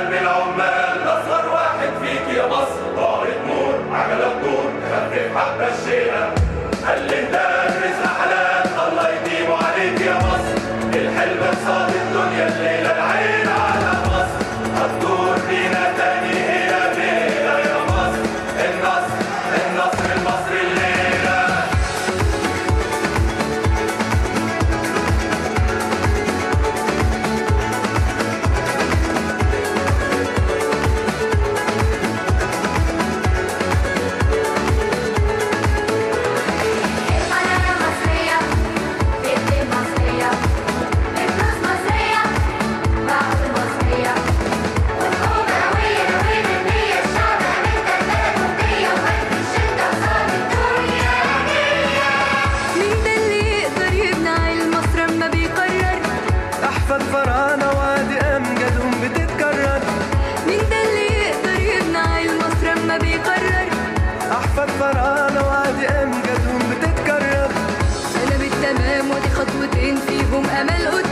قلب العمال اصغر واحد فيك يا مصر طارق نور عجله بدور خفف حبه الشيله خلي ندرس احلام الله يديمه عليك يا مصر الحلم قصاد الدنيا الليله العين على مصر هتدور بينا تاني هنا بينا يا مصر النصر النصر المصري الليله الحنانة مصرية بيدي مصرية الفلوس مصرية معقول مصرية والقوة قوية نوين النية الشعب عملت البلد ودية وقت الشدة قصاد الدنيا مين ده اللي يقدر يمنع المصر اما بيقرر احفاد فراعنه وادي امجادهم بتتكرر مين ده اللي يقدر يمنع المصر اما بيقرر احفاد فراعنه وادي امجادهم بتتكرر انا بالتمام ودي خطوتين فيهم امل قدام